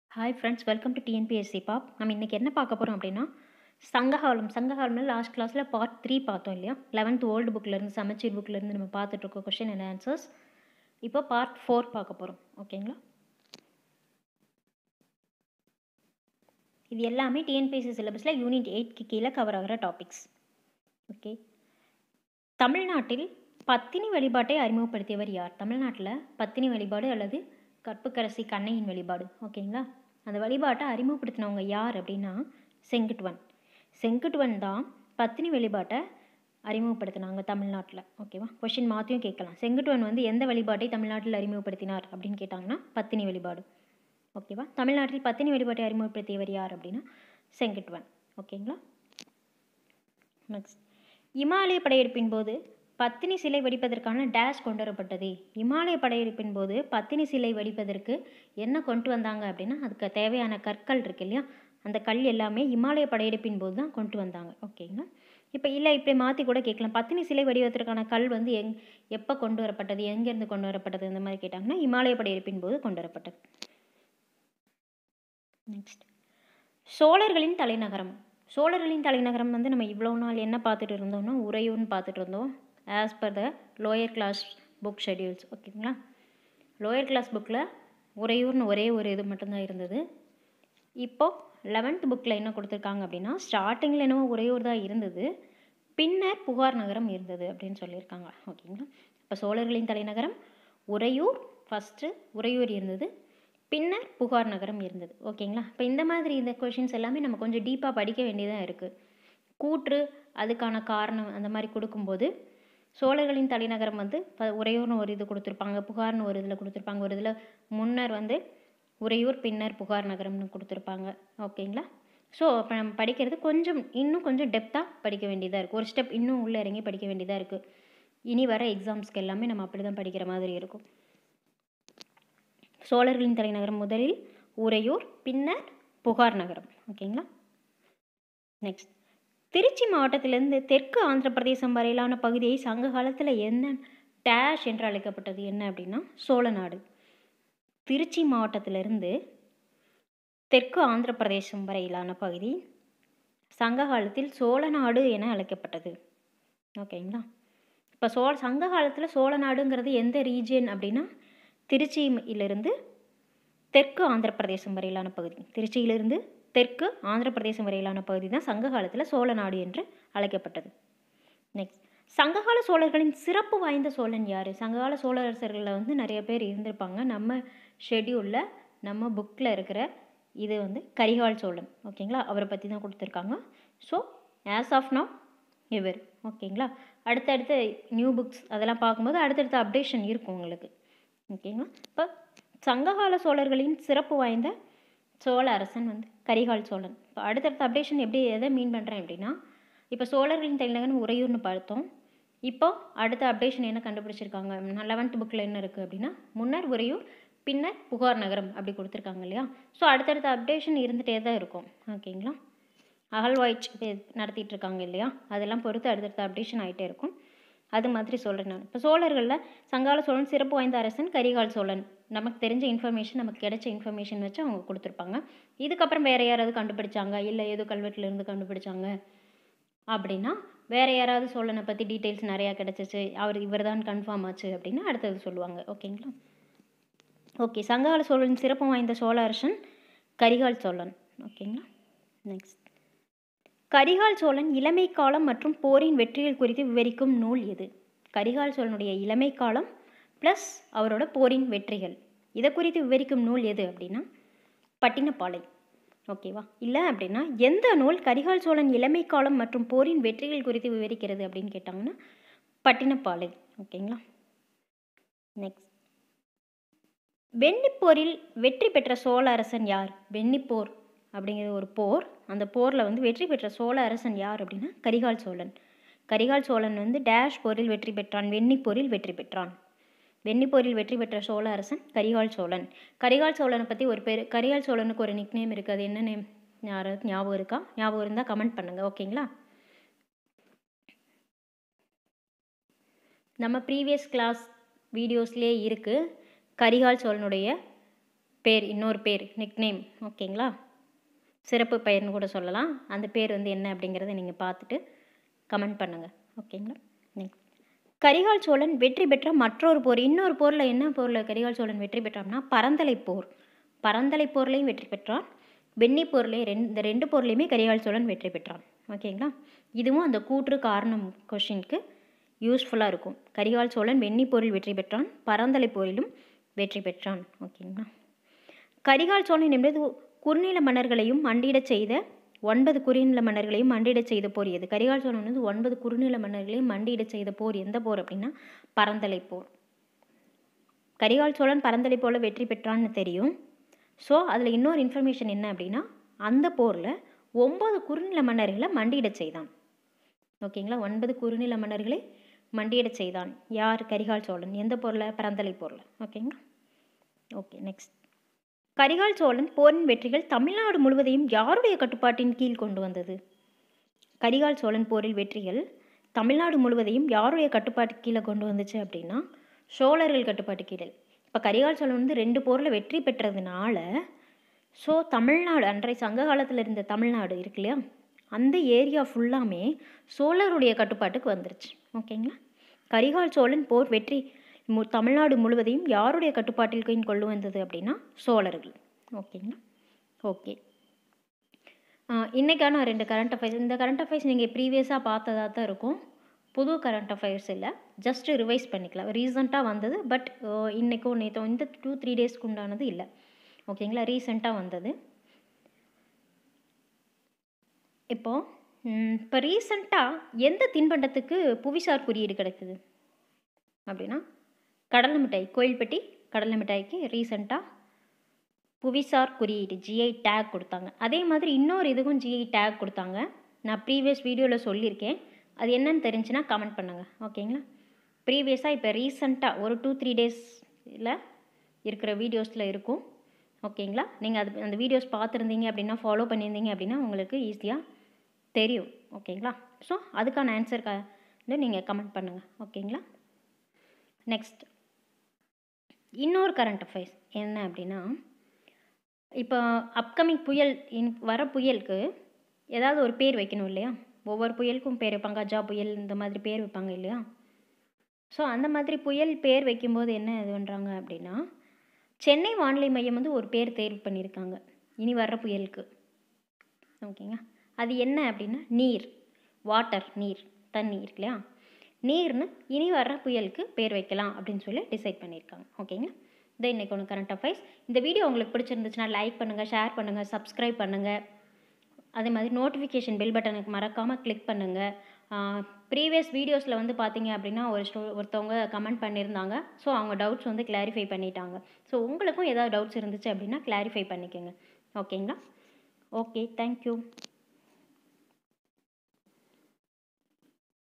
hi friends welcome to TNPSC பாப் நம்ம இன்றைக்கி என்ன பார்க்க போகிறோம் அப்படின்னா சங்ககாலம் சங்ககாலம்ல லாஸ்ட் கிளாஸில் பார்ட் த்ரீ பார்த்தோம் இல்லையா லெவன்த் ஓல்டு புக்லேருந்து சமச்சீர் புக்லேருந்து நம்ம பார்த்துட்ருக்கோம் கொஷின் அண்ட் ஆன்சர்ஸ் இப்போ பார்ட் ஃபோர் பார்க்க போகிறோம் ஓகேங்களா இது எல்லாமே டிஎன்பிஎஸ்சி சிலபஸில் யூனிட் எயிட்க்கு கீழே கவர் ஆகிற டாபிக்ஸ் ஓகே தமிழ்நாட்டில் பத்தினி வழிபாட்டை அறிமுகப்படுத்தியவர் யார் தமிழ்நாட்டில் பத்தினி வழிபாடு அல்லது கற்புக்கரசி கண்ணையின் வழிபாடு ஓகேங்களா அந்த வழிபாட்டை அறிமுகப்படுத்தினவங்க யார் அப்படின்னா செங்குட்டுவன் செங்குட்டுவன் தான் பத்தினி வழிபாட்டை அறிமுகப்படுத்தினாங்க தமிழ்நாட்டில் ஓகேவா கொஷின் மாற்றியும் கேட்கலாம் செங்குட்டுவன் வந்து எந்த வழிபாட்டை தமிழ்நாட்டில் அறிமுகப்படுத்தினார் அப்படின்னு கேட்டாங்கன்னா பத்தினி வழிபாடு ஓகேவா தமிழ்நாட்டில் பத்தினி வழிபாட்டை அறிமுகப்படுத்தியவர் யார் அப்படின்னா செங்குட்டுவன் ஓகேங்களா நெக்ஸ்ட் இமாலய படையெடுப்பின் போது பத்தினி சிலை வடிப்பதற்கான டேஷ் கொண்டு வரப்பட்டது இமாலய படையெடுப்பின் போது பத்தினி சிலை வடிப்பதற்கு என்ன கொண்டு வந்தாங்க அப்படின்னா அதுக்கு தேவையான கற்கள் இருக்கு இல்லையா அந்த கல் எல்லாமே இமாலய படையெடுப்பின் போது தான் கொண்டு வந்தாங்க ஓகேங்களா இப்போ இல்லை இப்படி மாற்றி கூட கேட்கலாம் பத்தினி சிலை வடிவதற்கான கல் வந்து எங் எப்போ கொண்டு வரப்பட்டது எங்கேருந்து கொண்டு வரப்பட்டது இந்த மாதிரி கேட்டாங்கன்னா இமாலய படையெடுப்பின் போது கொண்டு வரப்பட்டது நெக்ஸ்ட் சோழர்களின் தலைநகரம் சோழர்களின் தலைநகரம் வந்து நம்ம இவ்வளோ நாள் என்ன பார்த்துட்டு இருந்தோம்னா உறையூர்னு பார்த்துட்டு இருந்தோம் as per the lower class book schedules ஓகேங்களா லோயர் கிளாஸ் புக்கில் உறையூர்னு ஒரே ஒரு இது மட்டும்தான் இருந்தது இப்போது லெவன்த் புக்கில் என்ன கொடுத்துருக்காங்க அப்படின்னா ஸ்டார்டிங்கில் என்னவோ உறையூர் தான் இருந்தது பின்னர் புகார் நகரம் இருந்தது அப்படின்னு சொல்லியிருக்காங்க ஓகேங்களா இப்போ சோழர்களின் தலைநகரம் உறையூர் ஃபஸ்ட்டு உறையூர் இருந்தது பின்னர் புகார் நகரம் இருந்தது ஓகேங்களா இப்போ இந்த மாதிரி இந்த கொஷின்ஸ் எல்லாமே நம்ம கொஞ்சம் டீப்பாக படிக்க வேண்டியதாக இருக்குது கூற்று அதுக்கான காரணம் அந்த மாதிரி கொடுக்கும்போது சோழர்களின் தலைநகரம் வந்து இப்போ உறையூர்னு ஒரு இது கொடுத்துருப்பாங்க புகார்னு ஒரு இதில் கொடுத்துருப்பாங்க ஒரு இதில் முன்னர் வந்து உறையூர் பின்னர் புகார் நகரம்னு கொடுத்துருப்பாங்க ஓகேங்களா ஸோ இப்போ நம்ம படிக்கிறது கொஞ்சம் இன்னும் கொஞ்சம் டெப்த்தாக படிக்க வேண்டியதாக இருக்குது ஒரு ஸ்டெப் இன்னும் உள்ளே இறங்கி படிக்க வேண்டியதாக இருக்குது இனி வர எக்ஸாம்ஸ்க்கு எல்லாமே நம்ம அப்படி தான் படிக்கிற மாதிரி இருக்கும் சோழர்களின் தலைநகரம் முதலில் உறையூர் பின்னர் புகார் நகரம் ஓகேங்களா நெக்ஸ்ட் திருச்சி மாவட்டத்திலிருந்து தெற்கு ஆந்திர பிரதேசம் வரையிலான பகுதியை சங்க காலத்தில் என்ன டேஷ் என்று அழைக்கப்பட்டது என்ன அப்படின்னா சோழநாடு திருச்சி மாவட்டத்திலிருந்து தெற்கு ஆந்திர பிரதேசம் வரையிலான பகுதி சங்க காலத்தில் சோழநாடு என அழைக்கப்பட்டது ஓகேங்களா இப்போ சோழ சங்க காலத்தில் சோழநாடுங்கிறது எந்த ரீஜியன் அப்படின்னா திருச்சியிலிருந்து தெற்கு ஆந்திர பிரதேசம் வரையிலான பகுதி திருச்சியிலிருந்து தெற்கு ஆந்திர பிரதேசம் வரையிலான பகுதி தான் சங்க காலத்தில் சோழநாடு என்று அழைக்கப்பட்டது நெக்ஸ்ட் சங்ககால சோழர்களின் சிறப்பு வாய்ந்த சோழன் யார் சங்ககால சோழரசர்களில் வந்து நிறைய பேர் இருந்திருப்பாங்க நம்ம ஷெடியூலில் நம்ம புக்கில் இருக்கிற இது வந்து கரிகால் சோழன் ஓகேங்களா அவரை பற்றி தான் கொடுத்துருக்காங்க ஸோ ஆஸ் ஆஃப் நவ் இவர் ஓகேங்களா அடுத்தடுத்த நியூ புக்ஸ் அதெல்லாம் பார்க்கும்போது அடுத்தடுத்த அப்டேஷன் இருக்கும் உங்களுக்கு ஓகேங்களா இப்போ சங்ககால சோழர்களின் சிறப்பு வாய்ந்த சோழ அரசன் வந்து கரிகால் சோழன் இப்போ அடுத்தடுத்த அப்டேஷன் எப்படி எதை மீன் பண்ணுறேன் அப்படின்னா இப்போ சோழர்களின் தலைநகரம் உறையூர்னு பார்த்தோம் இப்போ அடுத்த அப்டேஷன் என்ன கண்டுபிடிச்சிருக்காங்க லெவன்த் புக்கில் என்ன இருக்குது அப்படின்னா முன்னர் உறையூர் பின்னர் புகார் நகரம் அப்படி கொடுத்துருக்காங்க இல்லையா ஸோ அடுத்தடுத்த அப்டேஷன் இருந்துகிட்டே தான் இருக்கும் ஓகேங்களா அகழ்வாய்ச்சி நடத்திட்டு இருக்காங்க இல்லையா அதெல்லாம் பொறுத்து அடுத்தடுத்த அப்டேஷன் ஆகிட்டே இருக்கும் அது மாதிரி சொல்கிறேன் நான் இப்போ சோழர்களில் சங்கால சோழன் சிறப்பு வாய்ந்த அரசன் கரிகால் சோழன் நமக்கு தெரிஞ்ச இன்ஃபர்மேஷன் நமக்கு கிடைச்ச இன்ஃபர்மேஷன் வச்சு அவங்க கொடுத்துருப்பாங்க இதுக்கப்புறம் வேறு யாராவது கண்டுபிடிச்சாங்க இல்லை ஏதோ கல்வெட்டிலேருந்து கண்டுபிடிச்சாங்க அப்படின்னா வேறு யாராவது சோழனை பற்றி டீட்டெயில்ஸ் நிறையா கிடச்சிச்சு அவர் இவர் தான் கன்ஃபார்ம் ஆச்சு அப்படின்னு அடுத்தது சொல்லுவாங்க ஓகேங்களா ஓகே சங்ககால சோழன் சிறப்பு வாய்ந்த சோழ அரசன் கரிகால் சோழன் ஓகேங்களா நெக்ஸ்ட் கரிகால் சோழன் இளமை காலம் மற்றும் போரின் வெற்றிகள் குறித்து விவரிக்கும் நூல் எது கரிகால் சோழனுடைய இளமை காலம் ப்ளஸ் அவரோட போரின் வெற்றிகள் இதை குறித்து விவரிக்கும் நூல் எது அப்படின்னா பட்டினப்பாலை ஓகேவா இல்லை அப்படின்னா எந்த நூல் கரிகால் சோழன் இளமை காலம் மற்றும் போரின் வெற்றிகள் குறித்து விவரிக்கிறது அப்படின்னு கேட்டாங்கன்னா பட்டினப்பாலை ஓகேங்களா நெக்ஸ்ட் வெண்ணிப்போரில் வெற்றி பெற்ற சோழ அரசன் யார் வெண்ணிப்போர் அப்படிங்கிற ஒரு போர் அந்த போரில் வந்து வெற்றி பெற்ற சோழ அரசன் யார் அப்படின்னா கரிகால் சோழன் கரிகால் சோழன் வந்து டேஷ் போரில் வெற்றி பெற்றான் வெண்ணிப்போரில் வெற்றி பெற்றான் வெண்ணிப்போரில் வெற்றி பெற்ற சோழ அரசன் கரிகால் சோழன் கரிகால் சோழனை பற்றி ஒரு பேர் கரிகால் சோழனுக்கு ஒரு நிக் நேம் இருக்குது அது என்ன நேம் யாராவது ஞாபகம் இருக்கா ஞாபகம் இருந்தால் கமெண்ட் பண்ணுங்கள் ஓகேங்களா நம்ம ப்ரீவியஸ் கிளாஸ் வீடியோஸ்லேயே இருக்குது கரிகால் சோழனுடைய பேர் இன்னொரு பேர் நிக்நேம் ஓகேங்களா சிறப்பு பெயர்னு கூட சொல்லலாம் அந்த பேர் வந்து என்ன அப்படிங்கிறத நீங்கள் பார்த்துட்டு கமெண்ட் பண்ணுங்கள் ஓகேங்களா நெக்ஸ்ட் கரிகால் சோழன் வெற்றி பெற்ற மற்றொரு போர் இன்னொரு போரில் என்ன போரில் கரிகால் சோழன் வெற்றி பெற்றான்னா பரந்தலை போர் பரந்தலை போர்லேயும் வெற்றி பெற்றான் வெண்ணி போர்லேயும் ரெண்டு இந்த ரெண்டு போர்லேயுமே கரிகால் சோழன் வெற்றி பெற்றான் ஓகேங்களா இதுவும் அந்த கூற்று காரணம் கொஷினுக்கு யூஸ்ஃபுல்லாக இருக்கும் கரிகால் சோழன் வெண்ணி போரில் வெற்றி பெற்றான் பரந்தலை போரிலும் வெற்றி பெற்றான் ஓகேங்களா கரிகால் சோழன் என்பது குறுநில மன்னர்களையும் மண்டியிடச் செய்த ஒன்பது குறுநில மன்னர்களையும் மண்டியிடச் செய்த போர் எது கரிகால் சோழன் வந்து ஒன்பது குறுநில மன்னர்களையும் மண்டியிடச் செய்த போர் எந்த போர் அப்படின்னா பரந்தலை போர் கரிகால் சோழன் பரந்தலை போல வெற்றி பெற்றான்னு தெரியும் ஸோ அதில் இன்னொரு இன்ஃபர்மேஷன் என்ன அப்படின்னா அந்த போரில் ஒன்பது குறுநில மன்னர்களை மண்டியிடச் செய்தான் ஓகேங்களா ஒன்பது குறுநில மன்னர்களை மண்டியிடச் செய்தான் யார் கரிகால் சோழன் எந்த போரில் பரந்தலை போரில் ஓகேங்களா ஓகே நெக்ஸ்ட் கரிகால் சோழன் போரின் வெற்றிகள் தமிழ்நாடு முழுவதையும் யாருடைய கட்டுப்பாட்டின் கீழ் கொண்டு வந்தது கரிகால் சோழன் போரில் வெற்றிகள் தமிழ்நாடு முழுவதையும் யாருடைய கட்டுப்பாட்டு கீழே கொண்டு வந்துச்சு அப்படின்னா சோழர்கள் கட்டுப்பாட்டு கீழே இப்போ கரிகால் சோழன் வந்து ரெண்டு போரில் வெற்றி பெற்றதுனால ஸோ தமிழ்நாடு அன்றைய சங்க காலத்தில் இருந்த தமிழ்நாடு இருக்கு இல்லையா அந்த ஏரியா ஃபுல்லாமே சோழருடைய கட்டுப்பாட்டுக்கு வந்துருச்சு ஓகேங்களா கரிகால் சோழன் போர் வெற்றி மு தமிழ்நாடு முழுவதையும் யாருடைய கட்டுப்பாட்டில் கீழ் கொண்டு வந்தது அப்படின்னா சோழர்கள் ஓகேங்களா ஓகே இன்றைக்கான ரெண்டு கரண்ட் அஃபேர்ஸ் இந்த கரண்ட் அஃபேர்ஸ் நீங்கள் ப்ரீவியஸாக பார்த்ததா தான் இருக்கும் புது கரண்ட் அஃபேர்ஸ் இல்லை ஜஸ்ட் ரிவைஸ் பண்ணிக்கலாம் ரீசெண்டாக வந்தது பட் இன்றைக்கும் நேற்று இந்த டூ த்ரீ டேஸ்க்கு உண்டானது இல்லை ஓகேங்களா ரீசெண்டாக வந்தது இப்போது இப்போ ரீசண்டாக எந்த தின்பண்டத்துக்கு புவிசார் குறியீடு கிடைக்குது அப்படின்னா கடலை மிட்டாய் கோயில்பட்டி கடலை மிட்டாய்க்கு ரீசண்டாக புவிசார் குறியீடு ஜிஐ டேக் கொடுத்தாங்க அதே மாதிரி இன்னொரு இதுக்கும் ஜிஐ டேக் கொடுத்தாங்க நான் ப்ரீவியஸ் வீடியோவில் சொல்லியிருக்கேன் அது என்னன்னு தெரிஞ்சுன்னா கமெண்ட் பண்ணுங்கள் ஓகேங்களா ப்ரீவியஸாக இப்போ ரீசண்டாக ஒரு டூ த்ரீ டேஸில் இருக்கிற வீடியோஸில் இருக்கும் ஓகேங்களா நீங்கள் அது அந்த வீடியோஸ் பார்த்துருந்தீங்க அப்படின்னா ஃபாலோ பண்ணியிருந்தீங்க அப்படின்னா உங்களுக்கு ஈஸியாக தெரியும் ஓகேங்களா ஸோ அதுக்கான ஆன்சர் வந்து நீங்கள் கமெண்ட் பண்ணுங்கள் ஓகேங்களா நெக்ஸ்ட் இன்னொரு கரண்ட் அஃபேர்ஸ் என்ன அப்படின்னா இப்போ அப்கமிங் புயல் இன் வர புயலுக்கு ஏதாவது ஒரு பேர் வைக்கணும் இல்லையா ஒவ்வொரு புயலுக்கும் பேர் வைப்பாங்க கஜா புயல் இந்த மாதிரி பேர் வைப்பாங்க இல்லையா ஸோ அந்த மாதிரி புயல் பேர் வைக்கும்போது என்ன இது பண்ணுறாங்க அப்படின்னா சென்னை வானிலை மையம் வந்து ஒரு பேர் தேர்வு பண்ணியிருக்காங்க இனி வர்ற புயலுக்கு ஓகேங்க அது என்ன அப்படின்னா நீர் வாட்டர் நீர் தண்ணி இருக்கு இல்லையா நீர்னு இனி வர்ற புயலுக்கு பேர் வைக்கலாம் அப்படின்னு சொல்லி டிசைட் பண்ணியிருக்காங்க ஓகேங்க இதை இன்றைக்கி ஒன்று கரண்ட் அஃபேர்ஸ் இந்த வீடியோ உங்களுக்கு பிடிச்சிருந்துச்சுன்னா லைக் பண்ணுங்கள் ஷேர் பண்ணுங்கள் சப்ஸ்கிரைப் பண்ணுங்கள் அதே மாதிரி நோட்டிஃபிகேஷன் பெல் பட்டனுக்கு மறக்காமல் கிளிக் பண்ணுங்கள் ப்ரீவியஸ் வீடியோஸில் வந்து பார்த்தீங்க அப்படின்னா ஒரு ஸ்டூ ஒருத்தவங்க கமெண்ட் பண்ணியிருந்தாங்க ஸோ அவங்க டவுட்ஸ் வந்து கிளாரிஃபை பண்ணிட்டாங்க ஸோ உங்களுக்கும் ஏதாவது டவுட்ஸ் இருந்துச்சு அப்படின்னா கிளாரிஃபை பண்ணிக்கோங்க ஓகேங்களா ஓகே தேங்க்யூ